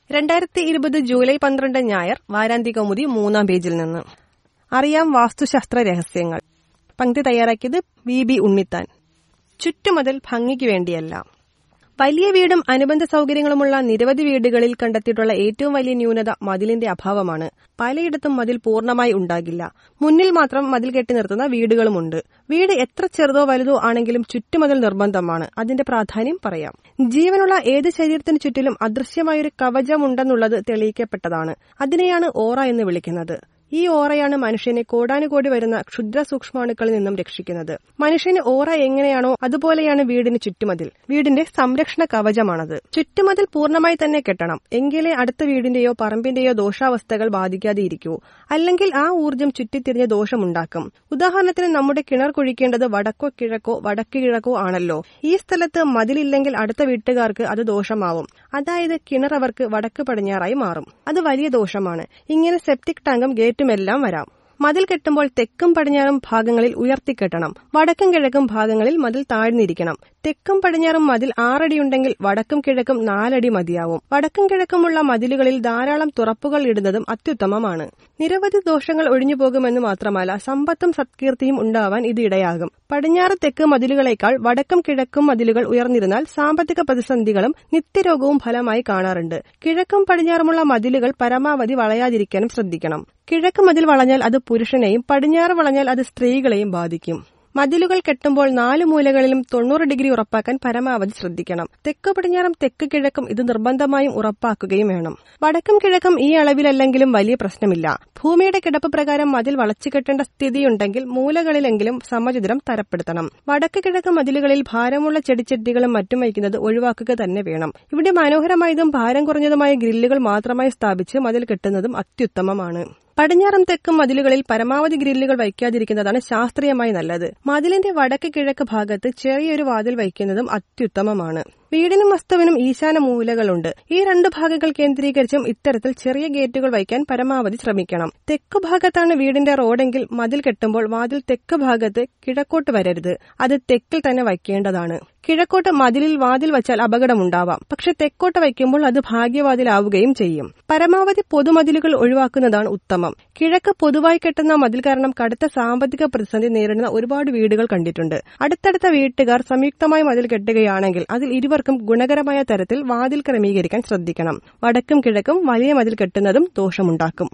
രണ്ടായിരത്തി ഇരുപത് ജൂലൈ പന്ത്രണ്ട് ഞായർ വാരാന്തി കൗമുദി മൂന്നാം പേജിൽ നിന്ന് അറിയാം വാസ്തുശാസ്ത്ര രഹസ്യങ്ങൾ പങ്ക്തി തയ്യാറാക്കിയത് വി ബി ഉണ്ണിത്താൻ ചുറ്റുമതിൽ ഭംഗിക്ക് വേണ്ടിയല്ല വലിയ വീടും അനുബന്ധ സൗകര്യങ്ങളുമുള്ള നിരവധി വീടുകളിൽ കണ്ടെത്തിയിട്ടുള്ള ഏറ്റവും വലിയ ന്യൂനത മതിലിന്റെ അഭാവമാണ് പലയിടത്തും മതിൽ പൂർണ്ണമായി ഉണ്ടാകില്ല മുന്നിൽ മാത്രം മതിൽ കെട്ടി നിർത്തുന്ന വീടുകളുമുണ്ട് വീട് എത്ര ചെറുതോ വലുതോ ആണെങ്കിലും ചുറ്റുമതിൽ നിർബന്ധമാണ് അതിന്റെ പ്രാധാന്യം പറയാം ജീവനുള്ള ഏത് ശരീരത്തിന് ചുറ്റിലും അദൃശ്യമായൊരു കവചമുണ്ടെന്നുള്ളത് തെളിയിക്കപ്പെട്ടതാണ് അതിനെയാണ് ഓറ എന്ന് വിളിക്കുന്നത് ഈ ഓറയാണ് മനുഷ്യനെ കോടാനുകോടി വരുന്ന ക്ഷുദ്ര സൂക്ഷ്മാണുക്കളിൽ നിന്നും രക്ഷിക്കുന്നത് മനുഷ്യന് ഓറ എങ്ങനെയാണോ അതുപോലെയാണ് വീടിന് ചുറ്റുമതിൽ വീടിന്റെ സംരക്ഷണ കവചമാണത് ചുറ്റുമതിൽ പൂർണ്ണമായി തന്നെ കെട്ടണം എങ്കിലേ അടുത്ത വീടിന്റെയോ പറമ്പിന്റെയോ ദോഷാവസ്ഥകൾ ബാധിക്കാതെ ഇരിക്കൂ അല്ലെങ്കിൽ ആ ഊർജ്ജം ചുറ്റിത്തിരിഞ്ഞ് ദോഷമുണ്ടാക്കും ഉദാഹരണത്തിന് നമ്മുടെ കിണർ കുഴിക്കേണ്ടത് വടക്കോ കിഴക്കോ വടക്ക് കിഴക്കോ ആണല്ലോ ഈ സ്ഥലത്ത് മതിലില്ലെങ്കിൽ അടുത്ത വീട്ടുകാർക്ക് അത് ദോഷമാവും അതായത് കിണർ അവർക്ക് വടക്ക് പടിഞ്ഞാറായി മാറും അത് വലിയ ദോഷമാണ് ഇങ്ങനെ സെപ്റ്റിക് ടാങ്കും ഗേറ്റുമെല്ലാം വരാം മതിൽ കെട്ടുമ്പോൾ തെക്കും പടിഞ്ഞാറും ഭാഗങ്ങളിൽ ഉയർത്തിക്കെട്ടണം വടക്കും കിഴക്കും ഭാഗങ്ങളിൽ മതിൽ താഴ്ന്നിരിക്കണം തെക്കും പടിഞ്ഞാറും മതിൽ ആറടിയുണ്ടെങ്കിൽ വടക്കും കിഴക്കും നാലടി മതിയാവും വടക്കും കിഴക്കുമുള്ള മതിലുകളിൽ ധാരാളം തുറപ്പുകൾ ഇടുന്നതും അത്യുത്തമമാണ് നിരവധി ദോഷങ്ങൾ ഒഴിഞ്ഞു പോകുമെന്ന് മാത്രമല്ല സമ്പത്തും സത്കീർത്തിയും ഉണ്ടാവാൻ ഇത് ഇടയാകും പടിഞ്ഞാറ് തെക്ക് മതിലുകളേക്കാൾ വടക്കും കിഴക്കും മതിലുകൾ ഉയർന്നിരുന്നാൽ സാമ്പത്തിക പ്രതിസന്ധികളും നിത്യരോഗവും ഫലമായി കാണാറുണ്ട് കിഴക്കും പടിഞ്ഞാറുമുള്ള മതിലുകൾ പരമാവധി വളയാതിരിക്കാനും ശ്രദ്ധിക്കണം കിഴക്ക് മതിൽ വളഞ്ഞാൽ അത് പുരുഷനെയും പടിഞ്ഞാറ് വളഞ്ഞാൽ അത് സ്ത്രീകളെയും ബാധിക്കും മതിലുകൾ കെട്ടുമ്പോൾ നാല് മൂലകളിലും തൊണ്ണൂറ് ഡിഗ്രി ഉറപ്പാക്കാൻ പരമാവധി ശ്രദ്ധിക്കണം തെക്ക് പടിഞ്ഞാറും തെക്ക് കിഴക്കും ഇത് നിർബന്ധമായും ഉറപ്പാക്കുകയും വേണം വടക്കും കിഴക്കും ഈ അളവിലല്ലെങ്കിലും വലിയ പ്രശ്നമില്ല ഭൂമിയുടെ കിടപ്പ് പ്രകാരം മതിൽ വളച്ചു കെട്ടേണ്ട സ്ഥിതിയുണ്ടെങ്കിൽ മൂലകളിലെങ്കിലും സമചിതരം തരപ്പെടുത്തണം വടക്ക് കിഴക്ക് മതിലുകളിൽ ഭാരമുള്ള ചെടിച്ചട്ടികളും മറ്റും വയ്ക്കുന്നത് ഒഴിവാക്കുക തന്നെ വേണം ഇവിടെ മനോഹരമായതും ഭാരം കുറഞ്ഞതുമായ ഗ്രില്ലുകൾ മാത്രമായി സ്ഥാപിച്ച് മതിൽ കെട്ടുന്നതും അത്യുത്തമമാണ് പടിഞ്ഞാറും തെക്കും മതിലുകളിൽ പരമാവധി ഗ്രില്ലുകൾ വയ്ക്കാതിരിക്കുന്നതാണ് ശാസ്ത്രീയമായി നല്ലത് മതിലിന്റെ വടക്ക് കിഴക്ക് ഭാഗത്ത് ചെറിയൊരു വാതിൽ വയ്ക്കുന്നതും അത്യുത്തമമാണ് വീടിനും വസ്തുവിനും ഈശാന മൂലകളുണ്ട് ഈ രണ്ട് ഭാഗങ്ങൾ കേന്ദ്രീകരിച്ചും ഇത്തരത്തിൽ ചെറിയ ഗേറ്റുകൾ വയ്ക്കാൻ പരമാവധി ശ്രമിക്കണം തെക്ക് ഭാഗത്താണ് വീടിന്റെ റോഡെങ്കിൽ മതിൽ കെട്ടുമ്പോൾ വാതിൽ തെക്ക് ഭാഗത്ത് കിഴക്കോട്ട് വരരുത് അത് തെക്കിൽ തന്നെ വയ്ക്കേണ്ടതാണ് കിഴക്കോട്ട് മതിലിൽ വാതിൽ വച്ചാൽ അപകടമുണ്ടാവാം പക്ഷെ തെക്കോട്ട് വയ്ക്കുമ്പോൾ അത് ഭാഗ്യവാതിലാവുകയും ചെയ്യും പരമാവധി പൊതുമതിലുകൾ ഒഴിവാക്കുന്നതാണ് ഉത്തമം കിഴക്ക് പൊതുവായി കെട്ടുന്ന മതിൽ കാരണം കടുത്ത സാമ്പത്തിക പ്രതിസന്ധി നേരിടുന്ന ഒരുപാട് വീടുകൾ കണ്ടിട്ടുണ്ട് അടുത്തടുത്ത വീട്ടുകാർ സംയുക്തമായി മതിൽ കെട്ടുകയാണെങ്കിൽ അതിൽ ഇരുവർക്കും ഗുണകരമായ തരത്തിൽ വാതിൽ ക്രമീകരിക്കാൻ ശ്രദ്ധിക്കണം വടക്കും കിഴക്കും വലിയ മതിൽ കെട്ടുന്നതും ദോഷമുണ്ടാക്കും